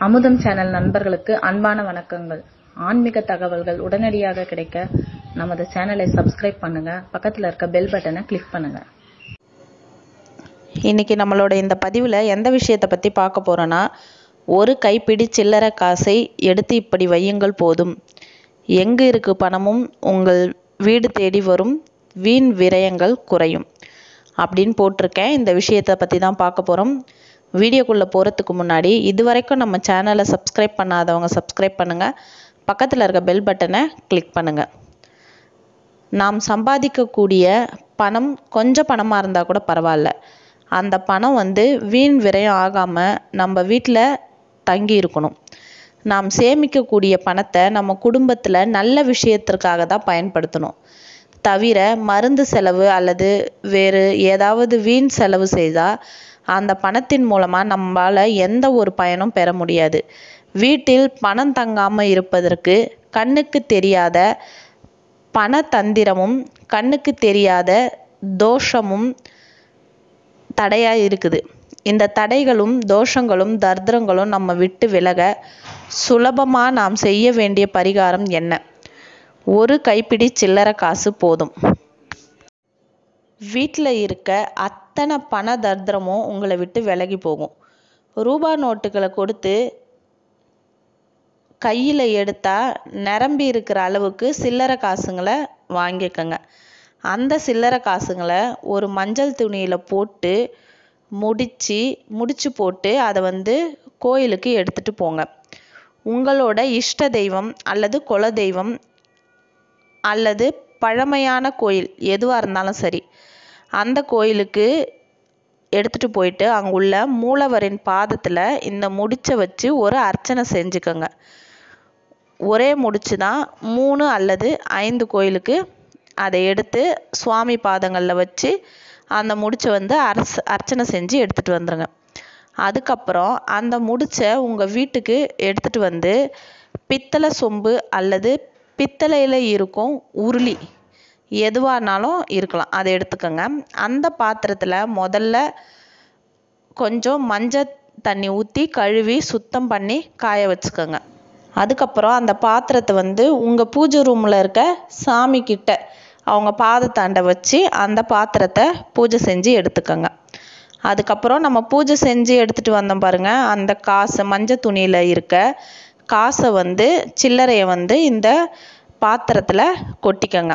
அமுதம் சேனல் நண்பர்களுக்கு அன்பான வணக்கங்கள் ஆன்மீக தகவல்கள் உடனடியாக கிடைக்க நமது சேனலை சப்ஸ்கிரைப் பண்ணுங்க பக்கத்தில் இருக்க பெல் பட்டனை கிளிக் பண்ணுங்க இன்னைக்கு நம்மளோட இந்த பதிவில் எந்த விஷயத்தை பற்றி பார்க்க போகிறோன்னா ஒரு கைப்பிடி சில்லறை காசை எடுத்து இப்படி வையுங்கள் போதும் எங்கு இருக்கு பணமும் உங்கள் வீடு தேடி வரும் வீண் விரயங்கள் குறையும் அப்படின்னு போட்டிருக்கேன் இந்த விஷயத்தை பற்றி தான் பார்க்க போகிறோம் வீடியோக்குள்ளே போகிறதுக்கு முன்னாடி இது வரைக்கும் நம்ம சேனலை சப்ஸ்கிரைப் பண்ணாதவங்க சப்ஸ்கிரைப் பண்ணுங்கள் பக்கத்தில் இருக்க பெல் பட்டனை கிளிக் பண்ணுங்கள் நாம் சம்பாதிக்கக்கூடிய பணம் கொஞ்சம் பணமாக இருந்தால் கூட பரவாயில்ல அந்த பணம் வந்து வீண் விரயம் ஆகாமல் நம்ம வீட்டில் தங்கி இருக்கணும் நாம் சேமிக்கக்கூடிய பணத்தை நம்ம குடும்பத்தில் நல்ல விஷயத்திற்காக தான் பயன்படுத்தணும் தவிர மருந்து செலவு அல்லது வேறு ஏதாவது வீண் செலவு செய்தால் அந்த பணத்தின் மூலமாக நம்மளால் எந்த ஒரு பயனும் பெற முடியாது வீட்டில் பணம் தங்காமல் இருப்பதற்கு கண்ணுக்கு தெரியாத பணத்தந்திரமும் கண்ணுக்கு தெரியாத தோஷமும் தடையாக இருக்குது இந்த தடைகளும் தோஷங்களும் தர்திரங்களும் நம்ம விட்டு விலக சுலபமாக நாம் செய்ய வேண்டிய பரிகாரம் என்ன ஒரு கைப்பிடி சில்லறை காசு போதும் வீட்டில் இருக்க அத்தனை பண தர்திரமும் உங்களை விட்டு விலகி போகும் ரூபா நோட்டுகளை கொடுத்து கையில் எடுத்தால் நிரம்பி இருக்கிற அளவுக்கு சில்லறை காசுங்களை வாங்கிக்கோங்க அந்த சில்லறை காசுங்களை ஒரு மஞ்சள் துணியில் போட்டு முடித்து முடிச்சு போட்டு அதை வந்து கோயிலுக்கு எடுத்துகிட்டு போங்க உங்களோட இஷ்ட தெய்வம் அல்லது குல தெய்வம் அல்லது பழமையான கோயில் எதுவாக இருந்தாலும் சரி அந்த கோயிலுக்கு எடுத்துகிட்டு போயிட்டு அங்குள்ள மூலவரின் பாதத்தில் இந்த முடிச்சை வச்சு ஒரு அர்ச்சனை செஞ்சுக்கோங்க ஒரே முடிச்சு தான் மூணு அல்லது ஐந்து கோயிலுக்கு அதை எடுத்து சுவாமி பாதங்களில் வச்சு அந்த முடிச்சை வந்து அரச அர்ச்சனை செஞ்சு எடுத்துகிட்டு வந்துடுங்க அதுக்கப்புறம் அந்த முடிச்சை உங்கள் வீட்டுக்கு எடுத்துகிட்டு வந்து பித்தளை சொம்பு அல்லது பித்தளையில் இருக்கும் உருளி எதுவானாலும் இருக்கலாம் அதை எடுத்துக்கோங்க அந்த பாத்திரத்தில் முதல்ல கொஞ்சம் மஞ்சள் தண்ணி ஊற்றி கழுவி சுத்தம் பண்ணி காய வச்சுக்கோங்க அதுக்கப்புறம் அந்த பாத்திரத்தை வந்து உங்கள் பூஜை ரூமில் இருக்க சாமி கிட்ட அவங்க பாதத்தாண்டை வச்சு அந்த பாத்திரத்தை பூஜை செஞ்சு எடுத்துக்கோங்க அதுக்கப்புறம் நம்ம பூஜை செஞ்சு எடுத்துகிட்டு வந்தோம் பாருங்கள் அந்த காசை மஞ்சள் துணியில் இருக்க காசை வந்து சில்லறையை வந்து இந்த பாத்திரத்தில் கொட்டிக்கோங்க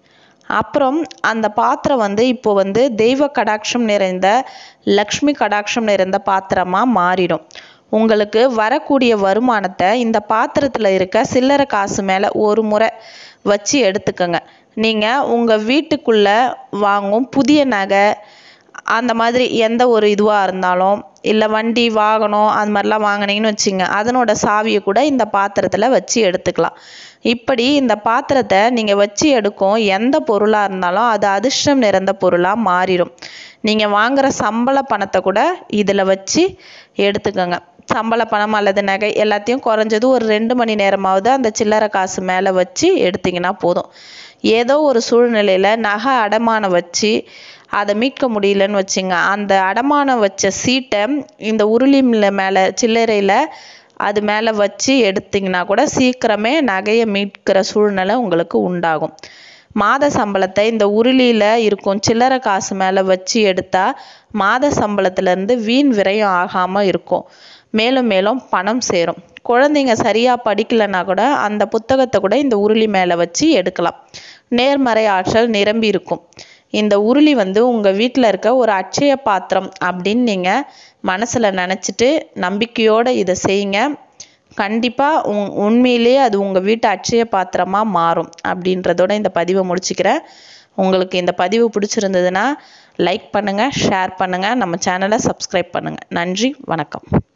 அப்புறம் அந்த பாத்திரம் வந்து இப்போ வந்து தெய்வ கடாட்சம் நிறைந்த லக்ஷ்மி கடாட்சம் நிறைந்த பாத்திரமாக மாறிடும் உங்களுக்கு வரக்கூடிய வருமானத்தை இந்த பாத்திரத்தில் இருக்க சில்லறை காசு மேலே ஒரு முறை வச்சு எடுத்துக்கோங்க நீங்கள் உங்கள் வீட்டுக்குள்ளே வாங்கும் புதிய நகை அந்த மாதிரி எந்த ஒரு இதுவாக இருந்தாலும் இல்லை வண்டி வாகனம் அது மாதிரிலாம் வாங்கினீங்கன்னு வச்சுங்க அதனோட சாவியை கூட இந்த பாத்திரத்தில் வச்சு எடுத்துக்கலாம் இப்படி இந்த பாத்திரத்தை நீங்கள் வச்சு எடுக்கும் எந்த பொருளாக இருந்தாலும் அது அதிர்ஷ்டம் நிறைந்த பொருளாக மாறிடும் நீங்கள் வாங்குகிற சம்பள பணத்தை கூட இதில் வச்சு எடுத்துக்கோங்க சம்பள பணம் அல்லது நகை எல்லாத்தையும் குறைஞ்சது ஒரு ரெண்டு மணி நேரமாவது அந்த சில்லறை காசு மேலே வச்சு எடுத்திங்கன்னா போதும் ஏதோ ஒரு சூழ்நிலையில் நகை அடமானம் வச்சு அதை மீட்க முடியலன்னு வச்சுங்க அந்த அடமானம் வச்ச சீட்டை இந்த உருளி மேலே சில்லறையில் அது மேலே வச்சு எடுத்திங்கன்னா கூட சீக்கிரமே நகையை மீட்கிற சூழ்நிலை உங்களுக்கு உண்டாகும் மாத சம்பளத்தை இந்த உருளியில் இருக்கும் சில்லறை காசு மேலே வச்சு எடுத்தால் மாத சம்பளத்துலேருந்து வீண் விரயம் ஆகாமல் இருக்கும் மேலும் மேலும் பணம் சேரும் குழந்தைங்க சரியாக படிக்கலைன்னா கூட அந்த புத்தகத்தை கூட இந்த உருளி மேலே வச்சு எடுக்கலாம் நேர்மறை ஆற்றல் நிரம்பி இருக்கும் இந்த உருளி வந்து உங்கள் வீட்டில் இருக்க ஒரு அட்சய பாத்திரம் அப்படின்னு நீங்கள் மனசில் நினச்சிட்டு நம்பிக்கையோடு இதை செய்யுங்க கண்டிப்பாக உங் உண்மையிலேயே அது உங்கள் வீட்டு அட்சய பாத்திரமாக மாறும் அப்படின்றதோட இந்த பதிவை முடிச்சுக்கிறேன் உங்களுக்கு இந்த பதிவு பிடிச்சிருந்ததுன்னா லைக் பண்ணுங்கள் ஷேர் பண்ணுங்கள் நம்ம சேனலை சப்ஸ்கிரைப் பண்ணுங்கள் நன்றி வணக்கம்